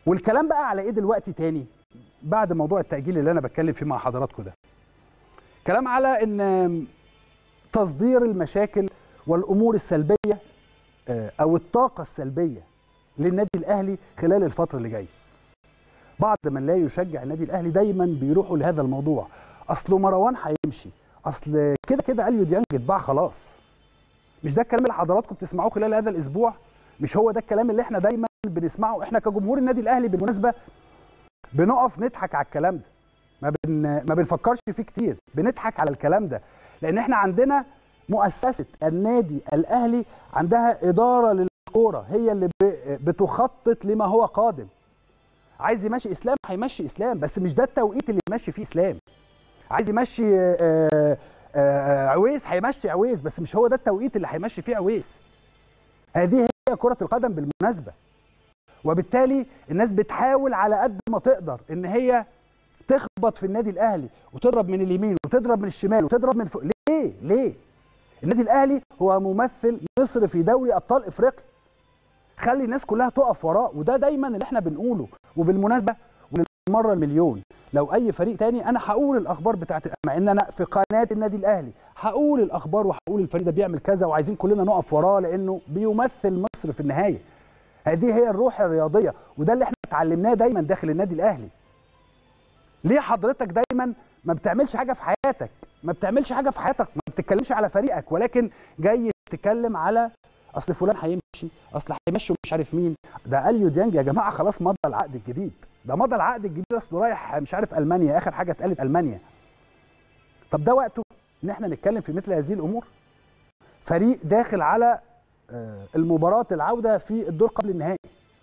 والكلام بقى على ايه دلوقتي تاني بعد موضوع التاجيل اللي انا بتكلم فيه مع حضراتكم ده كلام على ان تصدير المشاكل والامور السلبيه آه، او الطاقه السلبيه للنادي الاهلي خلال الفتره اللي جايه بعض من لا يشجع النادي الاهلي دايما بيروحوا لهذا الموضوع اصله مروان هيمشي اصل كده كده اليو ديانج اتباع خلاص مش ده الكلام اللي حضراتكم بتسمعوه خلال هذا الاسبوع مش هو ده الكلام اللي احنا دايما بنسمعه احنا كجمهور النادي الاهلي بالمناسبه بنقف نضحك على الكلام ده ما بن ما بنفكرش فيه كتير بنضحك على الكلام ده لان احنا عندنا مؤسسه النادي الاهلي عندها اداره للكوره هي اللي ب- بتخطط لما هو قادم عايز يمشي اسلام هيمشي اسلام بس مش ده التوقيت اللي يمشي فيه اسلام عايز يمشي آه، آه، عويس هيمشي عويس بس مش هو ده التوقيت اللي هيمشي فيه عويس هذه هي كرة القدم بالمناسبة وبالتالي الناس بتحاول على قد ما تقدر ان هي تخبط في النادي الاهلي وتضرب من اليمين وتضرب من الشمال وتضرب من فوق ليه ليه النادي الاهلي هو ممثل مصر في دوري ابطال افريقيا خلي الناس كلها تقف وراه وده دايما اللي احنا بنقوله وبالمناسبه وللمره المليون لو اي فريق تاني انا هقول الاخبار بتاعت مع ان انا في قناه النادي الاهلي هقول الاخبار وهقول الفريق ده بيعمل كذا وعايزين كلنا نقف وراه لانه بيمثل مصر في النهايه هذه هي الروح الرياضيه وده اللي احنا اتعلمناه دايما داخل النادي الاهلي ليه حضرتك دايما ما بتعملش حاجه في حياتك ما بتعملش حاجه في حياتك ما بتتكلمش على فريقك ولكن جاي تتكلم على اصل فلان هيمشي اصل هيمشي مش عارف مين ده اليو ديانج يا جماعه خلاص مضى العقد الجديد ده مضى العقد الجديد اصله رايح مش عارف المانيا اخر حاجه اتقالت المانيا طب ده وقته ان احنا نتكلم في مثل هذه الامور فريق داخل على آه، المباراه العوده في الدور قبل النهائي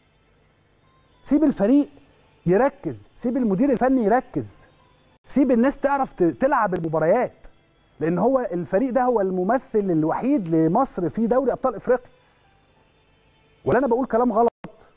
سيب الفريق يركز سيب المدير الفني يركز سيب الناس تعرف ت- تلعب المباريات لان هو الفريق ده هو الممثل الوحيد لمصر في دوري ابطال افريقيا ولا انا بقول كلام غلط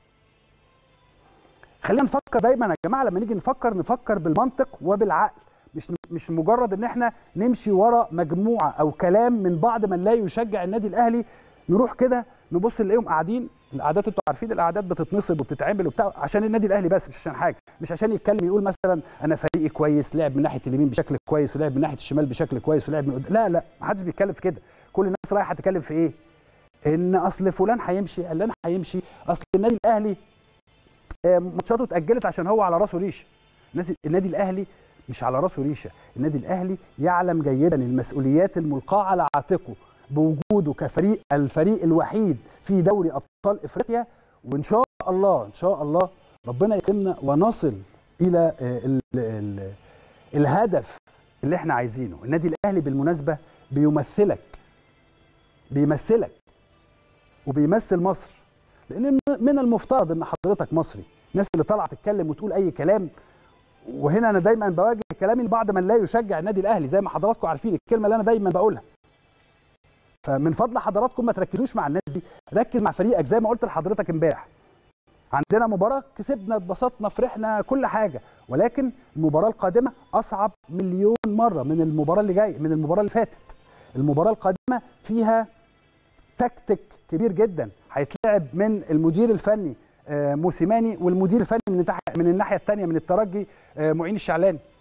خلينا نفكر دايما يا جماعه لما نيجي نفكر نفكر بالمنطق وبالعقل مش مش مجرد ان احنا نمشي ورا مجموعه او كلام من بعض من لا يشجع النادي الاهلي نروح كده نبص نلاقيهم قاعدين القعدات انتوا عارفين القعدات بتتنصب وبتتعمل وبتاع عشان النادي الاهلي بس مش عشان حاجه مش عشان يتكلم يقول مثلا انا فريقي كويس لعب من ناحيه اليمين بشكل كويس ولعب من ناحيه الشمال بشكل كويس ولعب من قدام لا لا ما حدش بيتكلم في كده كل الناس رايحه تتكلم في ايه ان اصل فلان هيمشي علان هيمشي اصل النادي الاهلي آه، ماتشاته اتاجلت عشان هو على راسه ريشه الناس- النادي الاهلي مش على راسه ريشه النادي الاهلي يعلم جيدا المسؤوليات الملقاه على عاتقه بوجوده كفريق الفريق الوحيد في دوري ابطال افريقيا وان شاء الله ان شاء الله ربنا يكرمنا ونصل الى آه، ال ال الهدف اللي احنا عايزينه النادي الاهلي بالمناسبه بيمثلك بيمثلك وبيمثل مصر لان من المفترض ان حضرتك مصري الناس اللي طالعه تتكلم وتقول اي كلام وهنا انا دايما بواجه كلامي لبعض من لا يشجع النادي الاهلي زي ما حضراتكم عارفين الكلمه اللي انا دايما بقولها فمن فضل حضراتكم ما تركزوش مع الناس دي ركز مع فريقك زي ما قلت لحضرتك امبارح عندنا مباراه كسبنا اتبسطنا فرحنا كل حاجه ولكن المباراه القادمه اصعب مليون مره من المباراه اللي جايه من المباراه اللي فاتت المباراه القادمه فيها تكتيك كبير جدا هيتلعب من المدير الفني آه، موسيماني والمدير الفني من الناحيه من الناحيه الثانيه من الترجي آه، معين الشعلاني